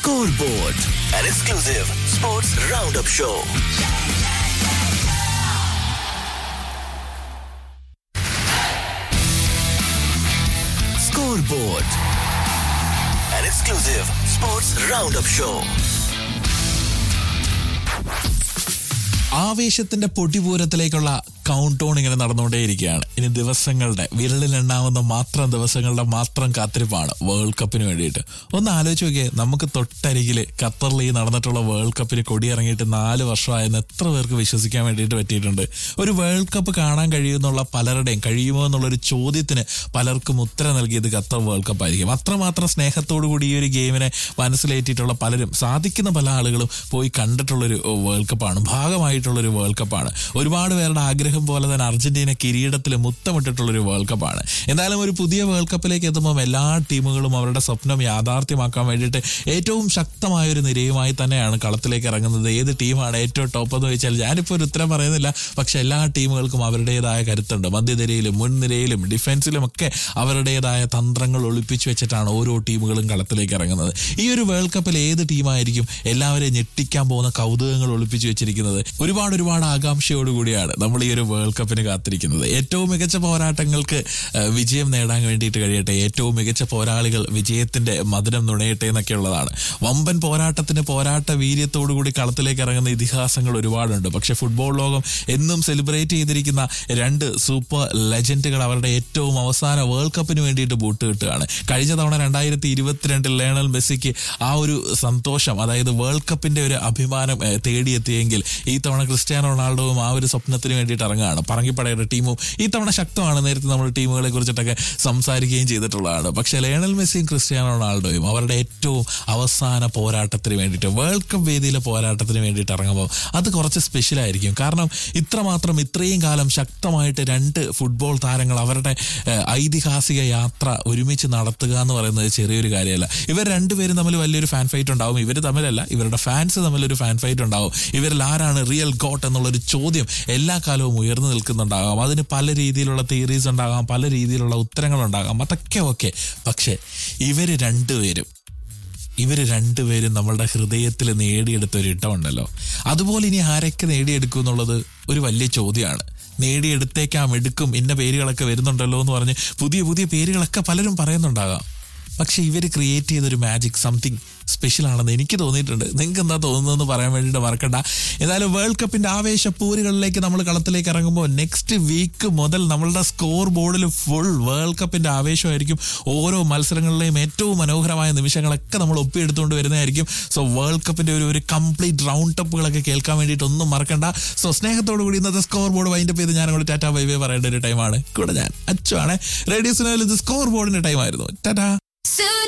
Scoreboard, an exclusive sports roundup show. Scoreboard, an exclusive sports roundup show. ആവേശത്തിന്റെ പൊടിപൂരത്തിലേക്കുള്ള count down ഇങ്ങനെ നടന്നുകൊണ്ടേയിരിക്കുകയാണ് ഇനി ദിവസങ്ങളുടെ വിരലിലെണ്ണാവുന്ന മാത്രം ദിവസങ്ങളുടെ മാത്രം കാത്തിരിപ്പാണ് വേൾഡ് കപ്പിന് വേണ്ടിയിട്ട് ഒന്ന് ആലോചിച്ച് നോക്കിയേ നമുക്ക് തൊട്ടരികിൽ ഖത്തറിൽ ഈ നടന്നിട്ടുള്ള വേൾഡ് കപ്പിന് കൊടിയിറങ്ങിയിട്ട് നാല് വർഷമായെന്ന് എത്ര പേർക്ക് വിശ്വസിക്കാൻ വേണ്ടിയിട്ട് പറ്റിയിട്ടുണ്ട് ഒരു വേൾഡ് കപ്പ് കാണാൻ കഴിയുമെന്നുള്ള പലരുടെയും കഴിയുമോ എന്നുള്ളൊരു ചോദ്യത്തിന് പലർക്കും ഉത്തരം നൽകിയത് ഖത്തർ വേൾഡ് കപ്പ് ആയിരിക്കും അത്രമാത്രം സ്നേഹത്തോടു കൂടി ഈ ഒരു ഗെയിമിനെ മനസ്സിലേറ്റിട്ടുള്ള പലരും സാധിക്കുന്ന പല ആളുകളും പോയി കണ്ടിട്ടുള്ളൊരു വേൾഡ് കപ്പാണ് ഭാഗമായിട്ടുള്ളൊരു വേൾഡ് കപ്പാണ് ഒരുപാട് പേരുടെ ആഗ്രഹം പോലെ തന്നെ അർജന്റീന കിരീടത്തിൽ മുത്തമിട്ടിട്ടുള്ളൊരു വേൾഡ് കപ്പാണ് എന്തായാലും ഒരു പുതിയ വേൾഡ് കപ്പിലേക്ക് എത്തുമ്പോൾ എല്ലാ ടീമുകളും അവരുടെ സ്വപ്നം യാഥാർത്ഥ്യമാക്കാൻ വേണ്ടിയിട്ട് ഏറ്റവും ശക്തമായ ഒരു നിരയുമായി തന്നെയാണ് കളത്തിലേക്ക് ഇറങ്ങുന്നത് ഏത് ടീമാണ് ഏറ്റവും ടോപ്പ് എന്ന് ചോദിച്ചാൽ ഞാനിപ്പോൾ ഒരു ഉത്തരം പറയുന്നില്ല പക്ഷെ എല്ലാ ടീമുകൾക്കും അവരുടേതായ കരുത്തുണ്ട് മധ്യനിരയിലും മുൻനിരയിലും ഡിഫൻസിലും ഒക്കെ അവരുടേതായ തന്ത്രങ്ങൾ ഒളിപ്പിച്ചു വെച്ചിട്ടാണ് ഓരോ ടീമുകളും കളത്തിലേക്ക് ഇറങ്ങുന്നത് ഈ ഒരു വേൾഡ് കപ്പിൽ ഏത് ടീമായിരിക്കും എല്ലാവരെയും ഞെട്ടിക്കാൻ പോകുന്ന കൗതുകങ്ങൾ ഒളിപ്പിച്ചു വെച്ചിരിക്കുന്നത് ഒരുപാട് ഒരുപാട് ആകാംക്ഷയോടുകൂടിയാണ് നമ്മൾ ഈ ഒരു വേൾഡ് കപ്പിന് കാത്തിരിക്കുന്നത് ഏറ്റവും മികച്ച പോരാട്ടങ്ങൾക്ക് ആ, വിജയം നേടാൻ വേണ്ടിയിട്ട് കഴിയട്ടെ ഏറ്റവും മികച്ച പോരാളികൾ വിജയത്തിന്റെ മധുരം നുണയട്ടെ എന്നൊക്കെ ഉള്ളതാണ് വമ്പൻ പോരാട്ടത്തിന് പോരാട്ട വീര്യത്തോടുകൂടി കളത്തിലേക്ക് ഇറങ്ങുന്ന ഇതിഹാസങ്ങൾ ഒരുപാടുണ്ട് പക്ഷെ ഫുട്ബോൾ ലോകം എന്നും സെലിബ്രേറ്റ് ചെയ്തിരിക്കുന്ന രണ്ട് സൂപ്പർ ലെജൻഡുകൾ അവരുടെ ഏറ്റവും അവസാന വേൾഡ് കപ്പിന് വേണ്ടിയിട്ട് ബൂട്ട് കിട്ടുകയാണ് കഴിഞ്ഞ തവണ രണ്ടായിരത്തി ഇരുപത്തിരണ്ടിൽ ലേണൽ മെസ്സിക്ക് ആ ഒരു സന്തോഷം അതായത് വേൾഡ് കപ്പിന്റെ ഒരു അഭിമാനം ഏഹ്, തേടിയെത്തിയെങ്കിൽ ഈ തവണ ക്രിസ്ത്യാനോ റൊണാൾഡോവും ആ ഒരു സ്വപ്നത്തിന് വേണ്ടിയിട്ട് ഇറങ്ങുകയാണ് പറങ്കിപ്പടയുടെ ടീമും ഈ തവണ ശക്തമാണ് നേരത്തെ നമ്മൾ ടീമുകളെ കുറിച്ചിട്ടൊക്കെ സംസാരിക്കുകയും ചെയ്തിട്ടുള്ളതാണ് പക്ഷേ ലേണൽ മെസ്സിയും ക്രിസ്ത്യാനോ റൊണാൾഡോയും അവരുടെ ഏറ്റവും അവസാന പോരാട്ടത്തിന് വേണ്ടിയിട്ട് വേൾഡ് കപ്പ് വേദിയിലെ പോരാട്ടത്തിന് വേണ്ടിയിട്ട് ഇറങ്ങുമ്പോൾ അത് കുറച്ച് സ്പെഷ്യൽ ആയിരിക്കും കാരണം ഇത്രമാത്രം ഇത്രയും കാലം ശക്തമായിട്ട് രണ്ട് ഫുട്ബോൾ താരങ്ങൾ അവരുടെ ഏഹ്, ഐതിഹാസിക യാത്ര ഒരുമിച്ച് നടത്തുക എന്ന് പറയുന്നത് ചെറിയൊരു കാര്യമല്ല ഇവർ രണ്ടുപേരും തമ്മിൽ വലിയൊരു ഫാൻ ഫൈറ്റ് ഉണ്ടാവും ഇവർ തമ്മിലല്ല ഇവരുടെ ഫാൻസ് തമ്മിലൊരു ഫാൻ ഫൈറ്റ് ഉണ്ടാവും ഇവരിൽ ആരാണ് റിയൽ ഗോട്ട് എന്നുള്ളൊരു ചോദ്യം എല്ലാ കാലവും ഉയർന്നു നിൽക്കുന്നുണ്ടാകാം അതിന് പല രീതിയിലുള്ള തിയറീസ് ഉണ്ടാകാം പല രീതിയിലുള്ള ഉത്തരങ്ങൾ ഉണ്ടാകാം അതൊക്കെ ഓക്കെ പക്ഷേ ഇവർ രണ്ടുപേരും ഇവർ രണ്ടുപേരും നമ്മളുടെ ഹൃദയത്തിൽ നേടിയെടുത്ത ഒരു ഇടമുണ്ടല്ലോ അതുപോലെ ഇനി ആരൊക്കെ നേടിയെടുക്കും എന്നുള്ളത് ഒരു വലിയ ചോദ്യമാണ് നേടിയെടുത്തേക്കാം എടുക്കും ഇന്ന പേരുകളൊക്കെ വരുന്നുണ്ടല്ലോ എന്ന് പറഞ്ഞ് പുതിയ പുതിയ പേരുകളൊക്കെ പലരും പറയുന്നുണ്ടാകാം പക്ഷെ ഇവർ ക്രിയേറ്റ് ചെയ്തൊരു മാജിക് സംതിങ് സ്പെഷ്യൽ ആണെന്ന് എനിക്ക് തോന്നിയിട്ടുണ്ട് നിങ്ങൾക്ക് എന്താ തോന്നുന്നതെന്ന് പറയാൻ വേണ്ടിയിട്ട് മറക്കണ്ട ഏതായാലും വേൾഡ് കപ്പിന്റെ ആവേശപ്പൂരുകളിലേക്ക് നമ്മൾ കളത്തിലേക്ക് ഇറങ്ങുമ്പോൾ നെക്സ്റ്റ് വീക്ക് മുതൽ നമ്മളുടെ സ്കോർ ബോർഡിൽ ഫുൾ വേൾഡ് കപ്പിന്റെ ആവേശമായിരിക്കും ഓരോ മത്സരങ്ങളിലെയും ഏറ്റവും മനോഹരമായ നിമിഷങ്ങളൊക്കെ നമ്മൾ ഒപ്പിയെടുത്തുകൊണ്ട് വരുന്നതായിരിക്കും സോ വേൾഡ് കപ്പിന്റെ ഒരു ഒരു കംപ്ലീറ്റ് റൗണ്ട് ടപ്പുകളൊക്കെ കേൾക്കാൻ വേണ്ടിയിട്ട് ഒന്നും മറക്കണ്ട സോ സ്നേഹത്തോടു കൂടി ഇന്നത്തെ സ്കോർ ബോർഡ് വൈൻഡപ്പ് ചെയ്ത് ഞാൻ അങ്ങോട്ട് ടാറ്റാ ബൈ ബൈ പറയേണ്ട ഒരു ടൈമാണ് കൂടെ ഞാൻ അച്ചുവാണ് റേഡിയോ സിനിമയിൽ ഇത് സ്കോർ ബോർഡിന്റെ ടൈമായിരുന്നു ടാറ്റാ Soon